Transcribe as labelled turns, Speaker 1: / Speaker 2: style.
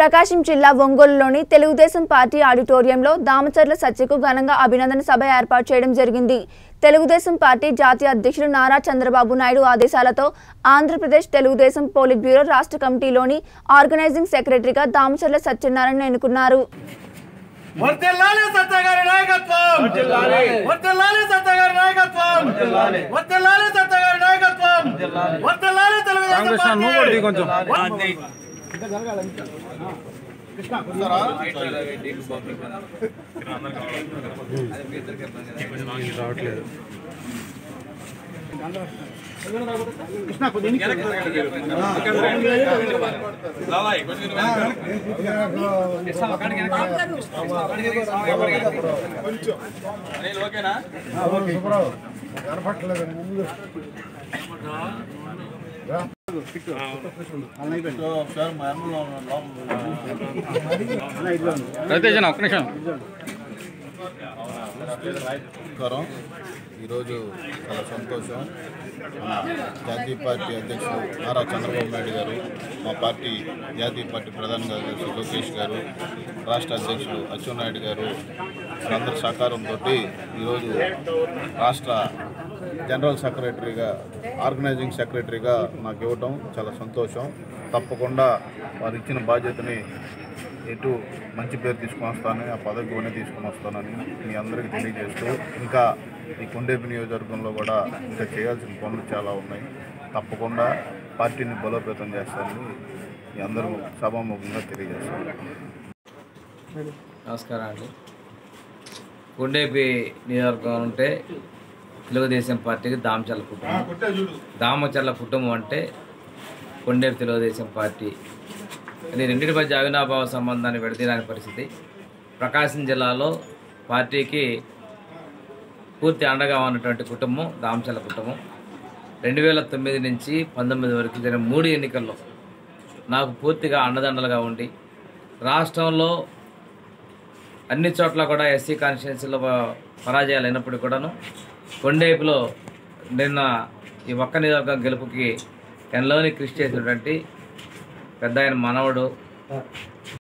Speaker 1: ప్రకాశం జిల్లా ఒంగోలులోని తెలుగుదేశం పార్టీ ఆడిటోరియంలో దామచర్ల సత్యకు ఘనంగా అభినందన సభ ఏర్పాటు చేయడం జరిగింది తెలుగుదేశం పార్టీ జాతీయ అధ్యక్షుడు నారా చంద్రబాబు నాయుడు ఆదేశాలతో ఆంధ్రప్రదేశ్ తెలుగుదేశం పోలిట్ బ్యూరో రాష్ట్ర కమిటీలోని ఆర్గనైజింగ్ సెక్రటరీగా దామచర్ల సత్యనారాయణ ఎన్నుకున్నారు
Speaker 2: వర్తిల్లాలి సత్యగారి నాయకత్వం వర్తిల్లాలి సత్యగారి నాయకత్వం వర్తిల్లాలి సత్యగారి నాయకత్వం వర్తిల్లాలి తెలుగుదేశం పార్టీ
Speaker 3: రవితేజన ఒక్క నిమిషం
Speaker 4: నమస్కారం ఈరోజు చాలా సంతోషం మన జాతీయ పార్టీ అధ్యక్షుడు నారా చంద్రబాబు నాయుడు గారు మా పార్టీ జాతీయ పార్టీ ప్రధాన కార్యదర్శి లోకేష్ గారు రాష్ట్ర అధ్యక్షుడు అచ్చెన్నాయుడు గారు అందరి సహకారంతో ఈరోజు రాష్ట్ర జనరల్ సెక్రటరీగా ఆర్గనైజింగ్ సెక్రటరీగా నాకు ఇవ్వటం చాలా సంతోషం తప్పకుండా వారు ఇచ్చిన బాధ్యతని ఎటు మంచి పేరు తీసుకొని వస్తానని ఆ పదవి కూడా తీసుకొని వస్తానని మీ అందరికీ తెలియజేస్తూ ఇంకా ఈ కొండేపి నియోజకవర్గంలో కూడా ఇంకా చేయాల్సిన పనులు చాలా ఉన్నాయి తప్పకుండా పార్టీని బలోపేతం చేస్తానని మీ అందరూ సభాముఖంగా తెలియజేస్తాను
Speaker 3: నమస్కారం అండి కొండేపి నియోజకవర్గం ఉంటే తెలుగుదేశం పార్టీకి దామచల్ల కుటుంబం దామచల్ల కుటుంబం అంటే కొండేపి తెలుగుదేశం పార్టీ ఇది రెండింటి మధ్య అవినాభావ సంబంధాన్ని విడదీయడానికి పరిస్థితి ప్రకాశం జిల్లాలో పార్టీకి పూర్తి అండగా ఉన్నటువంటి కుటుంబం దామచల్ల కుటుంబం రెండు వేల తొమ్మిది నుంచి పంతొమ్మిది వరకు జరిగిన మూడు ఎన్నికల్లో నాకు పూర్తిగా అండదండలుగా ఉండి రాష్ట్రంలో అన్ని చోట్ల కూడా ఎస్సీ కాన్స్టిట్యున్సీలో పరాజయాలు అయినప్పటికీ కూడాను కొండేపులో నిన్న ఈ ఒక్క నియోజకవర్గం గెలుపుకి ఎనలోని కృషి చేసినటువంటి పెద్ద ఆయన మనవడు